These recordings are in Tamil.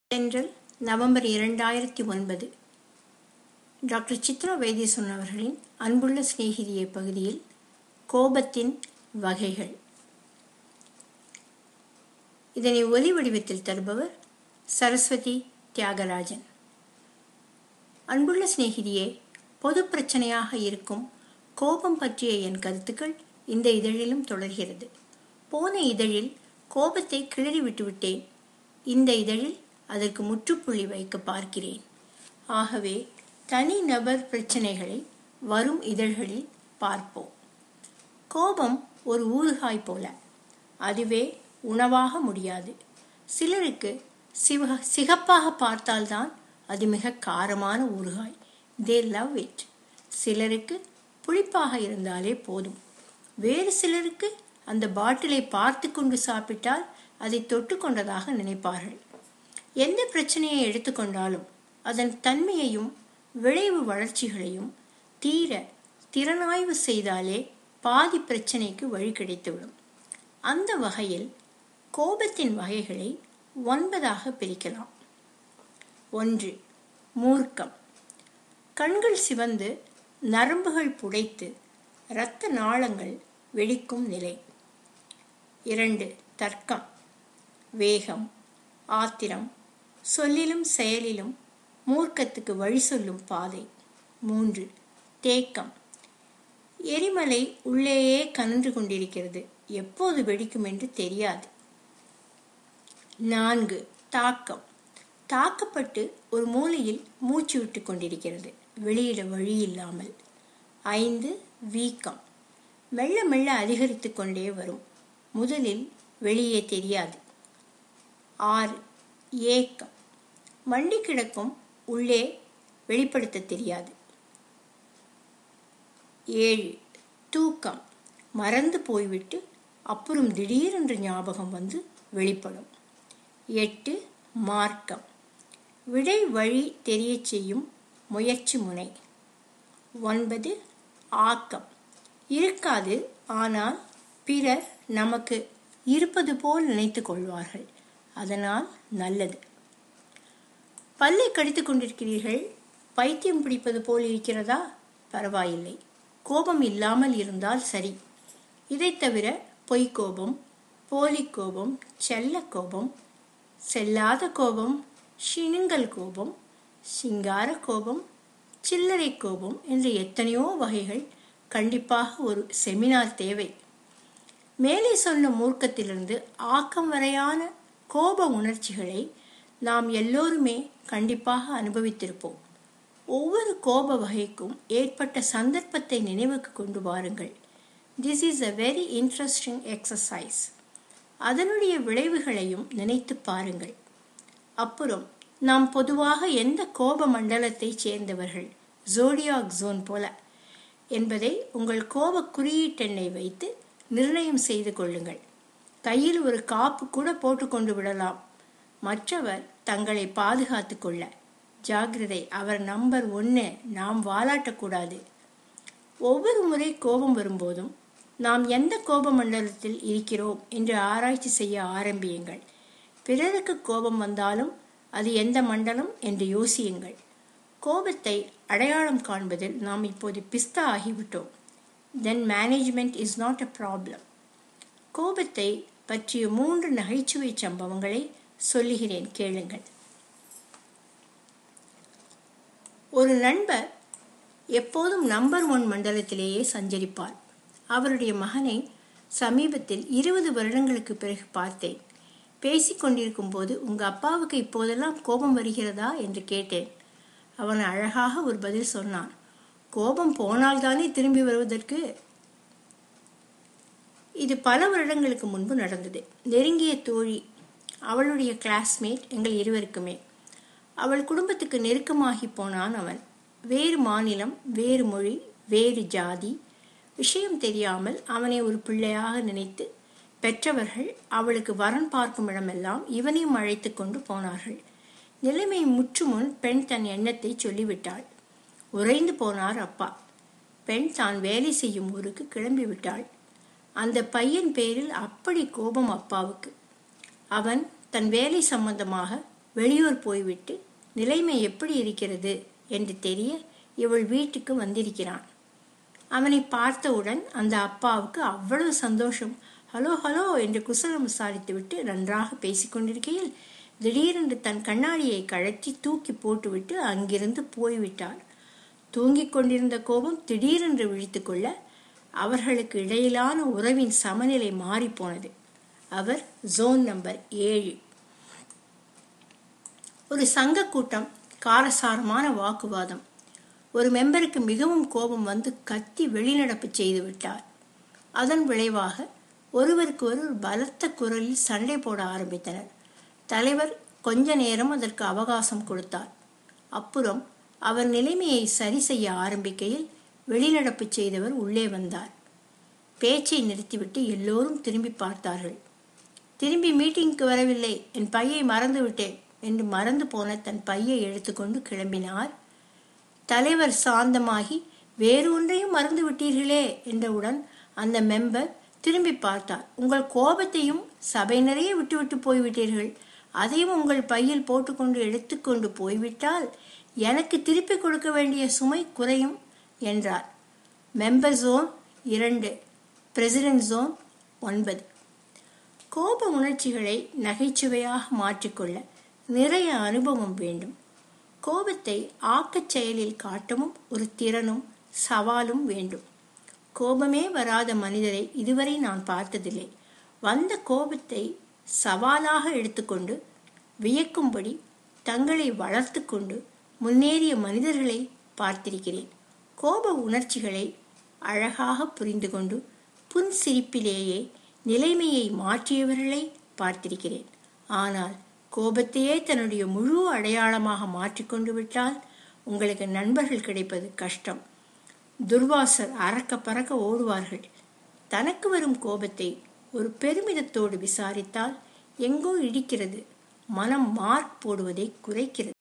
தென்றல் நவம்பர் இரண்டாயிரத்தி ஒன்பது டாக்டர் சித்ரா வைத்தீஸ்வரன் அவர்களின் அன்புள்ள சிநேகிதியே பகுதியில் கோபத்தின் வகைகள் இதனை ஒலி வடிவத்தில் தருபவர் சரஸ்வதி தியாகராஜன் அன்புள்ள சிநேகிதியே பொது பிரச்சனையாக இருக்கும் கோபம் பற்றிய என் கருத்துக்கள் இந்த இதழிலும் தொடர்கிறது போன இதழில் கோபத்தை கிளறி விட்டுவிட்டேன் இந்த இதழில் அதற்கு முற்றுப்புள்ளி வைக்க பார்க்கிறேன் ஆகவே தனி நபர் பிரச்சனைகளை வரும் இதழ்களில் பார்ப்போம் கோபம் ஒரு ஊறுகாய் போல அதுவே உணவாக முடியாது சிலருக்கு சிவ சிகப்பாக பார்த்தால்தான் அது மிக காரமான ஊறுகாய் தே லவ் இட் சிலருக்கு புளிப்பாக இருந்தாலே போதும் வேறு சிலருக்கு அந்த பாட்டிலை பார்த்து கொண்டு சாப்பிட்டால் அதை தொட்டு கொண்டதாக நினைப்பார்கள் எந்த பிரச்சனையை எடுத்துக்கொண்டாலும் அதன் தன்மையையும் விளைவு வளர்ச்சிகளையும் தீர திறனாய்வு செய்தாலே பாதி பிரச்சனைக்கு வழி கிடைத்துவிடும் அந்த வகையில் கோபத்தின் வகைகளை ஒன்பதாக பிரிக்கலாம் ஒன்று மூர்க்கம் கண்கள் சிவந்து நரம்புகள் புடைத்து இரத்த நாளங்கள் வெடிக்கும் நிலை இரண்டு தர்க்கம் வேகம் ஆத்திரம் சொல்லிலும் செயலிலும் மூர்க்கத்துக்கு வழி சொல்லும் பாதை மூன்று தேக்கம் எரிமலை உள்ளேயே கனன்று கொண்டிருக்கிறது எப்போது வெடிக்கும் என்று தெரியாது நான்கு தாக்கம் தாக்கப்பட்டு ஒரு மூலையில் மூச்சு விட்டு கொண்டிருக்கிறது வெளியிட வழி இல்லாமல் ஐந்து வீக்கம் மெல்ல மெல்ல அதிகரித்து கொண்டே வரும் முதலில் வெளியே தெரியாது ஆறு ஏக்கம் மண்டி கிடக்கும் உள்ளே வெளிப்படுத்த தெரியாது ஏழு தூக்கம் மறந்து போய்விட்டு அப்புறம் திடீரென்று ஞாபகம் வந்து வெளிப்படும் எட்டு மார்க்கம் விடை வழி தெரிய செய்யும் முயற்சி முனை ஒன்பது ஆக்கம் இருக்காது ஆனால் பிறர் நமக்கு இருப்பது போல் நினைத்து கொள்வார்கள் அதனால் நல்லது பல்லை கடித்துக் கொண்டிருக்கிறீர்கள் பைத்தியம் பிடிப்பது போல் இருக்கிறதா பரவாயில்லை கோபம் இல்லாமல் இருந்தால் சரி இதை தவிர பொய் கோபம் போலி கோபம் செல்ல கோபம் செல்லாத கோபம் சினுங்கல் கோபம் சிங்கார கோபம் சில்லறை கோபம் என்று எத்தனையோ வகைகள் கண்டிப்பாக ஒரு செமினார் தேவை மேலே சொன்ன மூர்க்கத்திலிருந்து ஆக்கம் வரையான கோப உணர்ச்சிகளை நாம் எல்லோருமே கண்டிப்பாக அனுபவித்திருப்போம் ஒவ்வொரு கோப வகைக்கும் ஏற்பட்ட சந்தர்ப்பத்தை நினைவுக்கு கொண்டு வாருங்கள் this is a very interesting exercise அதனுடைய விளைவுகளையும் நினைத்து பாருங்கள் அப்புறம் நாம் பொதுவாக எந்த கோப மண்டலத்தைச் சேர்ந்தவர்கள் ஜோடியாக் ஜோன் போல என்பதை உங்கள் கோப குறியீட்டெண்ணை வைத்து நிர்ணயம் செய்து கொள்ளுங்கள் கையில் ஒரு காப்பு கூட போட்டுக்கொண்டு விடலாம் மற்றவர் தங்களை பாதுகாத்து கொள்ள ஜாகிரதை அவர் நம்பர் ஒன்று நாம் வாலாட்டக்கூடாது ஒவ்வொரு முறை கோபம் வரும்போதும் நாம் எந்த கோப மண்டலத்தில் இருக்கிறோம் என்று ஆராய்ச்சி செய்ய ஆரம்பியுங்கள் பிறருக்கு கோபம் வந்தாலும் அது எந்த மண்டலம் என்று யோசியுங்கள் கோபத்தை அடையாளம் காண்பதில் நாம் இப்போது பிஸ்தா ஆகிவிட்டோம் then management is not a problem கோபத்தை பற்றிய மூன்று நகைச்சுவை சம்பவங்களை சொல்லுகிறேன் கேளுங்கள் ஒரு நண்பர் எப்போதும் நம்பர் ஒன் மண்டலத்திலேயே சஞ்சரிப்பார் அவருடைய மகனை சமீபத்தில் இருபது வருடங்களுக்கு பிறகு பார்த்தேன் பேசிக்கொண்டிருக்கும் போது உங்க அப்பாவுக்கு இப்போதெல்லாம் கோபம் வருகிறதா என்று கேட்டேன் அவன் அழகாக ஒரு பதில் சொன்னான் கோபம் போனால்தானே திரும்பி வருவதற்கு இது பல வருடங்களுக்கு முன்பு நடந்தது நெருங்கிய தோழி அவளுடைய கிளாஸ்மேட் எங்கள் இருவருக்குமே அவள் குடும்பத்துக்கு நெருக்கமாகி போனான் அவன் வேறு மாநிலம் வேறு மொழி வேறு ஜாதி விஷயம் தெரியாமல் அவனை ஒரு பிள்ளையாக நினைத்து பெற்றவர்கள் அவளுக்கு வரன் பார்க்கும் இடமெல்லாம் இவனையும் அழைத்து கொண்டு போனார்கள் நிலைமை முற்றுமுன் பெண் தன் எண்ணத்தை சொல்லிவிட்டாள் உறைந்து போனார் அப்பா பெண் தான் வேலை செய்யும் ஊருக்கு கிளம்பி விட்டாள் அந்த பையன் பேரில் அப்படி கோபம் அப்பாவுக்கு அவன் தன் வேலை சம்பந்தமாக வெளியூர் போய்விட்டு நிலைமை எப்படி இருக்கிறது என்று தெரிய இவள் வீட்டுக்கு வந்திருக்கிறான் அவனை பார்த்தவுடன் அந்த அப்பாவுக்கு அவ்வளவு சந்தோஷம் ஹலோ ஹலோ என்று குசலம் விசாரித்துவிட்டு நன்றாக பேசிக்கொண்டிருக்கையில் திடீரென்று தன் கண்ணாடியை கழற்றி தூக்கி போட்டுவிட்டு அங்கிருந்து போய்விட்டாள் தூங்கிக் கொண்டிருந்த கோபம் திடீரென்று விழித்துக்கொள்ள அவர்களுக்கு இடையிலான உறவின் சமநிலை மாறிப்போனது அவர் ஜோன் நம்பர் ஏழு ஒரு சங்க கூட்டம் காரசாரமான வாக்குவாதம் ஒரு மெம்பருக்கு மிகவும் கோபம் வந்து கத்தி வெளிநடப்பு செய்து விட்டார் அதன் விளைவாக ஒருவருக்கு ஒருவர் பலத்த குரலில் சண்டை போட ஆரம்பித்தனர் தலைவர் கொஞ்ச நேரம் அதற்கு அவகாசம் கொடுத்தார் அப்புறம் அவர் நிலைமையை சரி செய்ய ஆரம்பிக்கையில் வெளிநடப்பு செய்தவர் உள்ளே வந்தார் பேச்சை நிறுத்திவிட்டு எல்லோரும் திரும்பி பார்த்தார்கள் திரும்பி மீட்டிங்க்கு வரவில்லை என் பையை மறந்து விட்டேன் என்று மறந்து போன தன் பையை எடுத்துக்கொண்டு கிளம்பினார் தலைவர் சாந்தமாகி வேறு ஒன்றையும் மறந்து விட்டீர்களே என்றவுடன் அந்த மெம்பர் திரும்பி பார்த்தார் உங்கள் கோபத்தையும் சபை நிறைய விட்டுவிட்டு போய்விட்டீர்கள் அதையும் உங்கள் பையில் போட்டுக்கொண்டு எடுத்துக்கொண்டு போய்விட்டால் எனக்கு திருப்பி கொடுக்க வேண்டிய சுமை குறையும் என்றார் மெம்பர் ஜோன் இரண்டு பிரசிடென்ட் ஜோன் ஒன்பது கோப உணர்ச்சிகளை நகைச்சுவையாக மாற்றிக்கொள்ள நிறைய அனுபவம் வேண்டும் கோபத்தை ஆக்கச் செயலில் காட்டவும் ஒரு திறனும் சவாலும் வேண்டும் கோபமே வராத மனிதரை இதுவரை நான் பார்த்ததில்லை வந்த கோபத்தை சவாலாக எடுத்துக்கொண்டு வியக்கும்படி தங்களை வளர்த்து கொண்டு முன்னேறிய மனிதர்களை பார்த்திருக்கிறேன் கோப உணர்ச்சிகளை அழகாக புரிந்து கொண்டு புன் சிரிப்பிலேயே நிலைமையை மாற்றியவர்களை பார்த்திருக்கிறேன் ஆனால் கோபத்தையே தன்னுடைய முழு அடையாளமாக மாற்றிக்கொண்டு விட்டால் உங்களுக்கு நண்பர்கள் கிடைப்பது கஷ்டம் துர்வாசர் அறக்க பறக்க ஓடுவார்கள் தனக்கு வரும் கோபத்தை ஒரு பெருமிதத்தோடு விசாரித்தால் எங்கோ இடிக்கிறது மனம் மார்க் போடுவதை குறைக்கிறது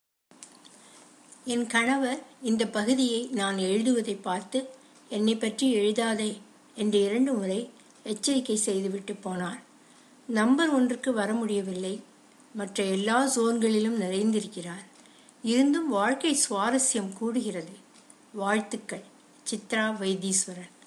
என் கணவர் இந்த பகுதியை நான் எழுதுவதை பார்த்து என்னை பற்றி எழுதாதே என்று இரண்டு முறை எச்சரிக்கை செய்துவிட்டு போனார் நம்பர் ஒன்றுக்கு வர முடியவில்லை மற்ற எல்லா ஜோன்களிலும் நிறைந்திருக்கிறார் இருந்தும் வாழ்க்கை சுவாரஸ்யம் கூடுகிறது வாழ்த்துக்கள் சித்ரா வைத்தீஸ்வரன்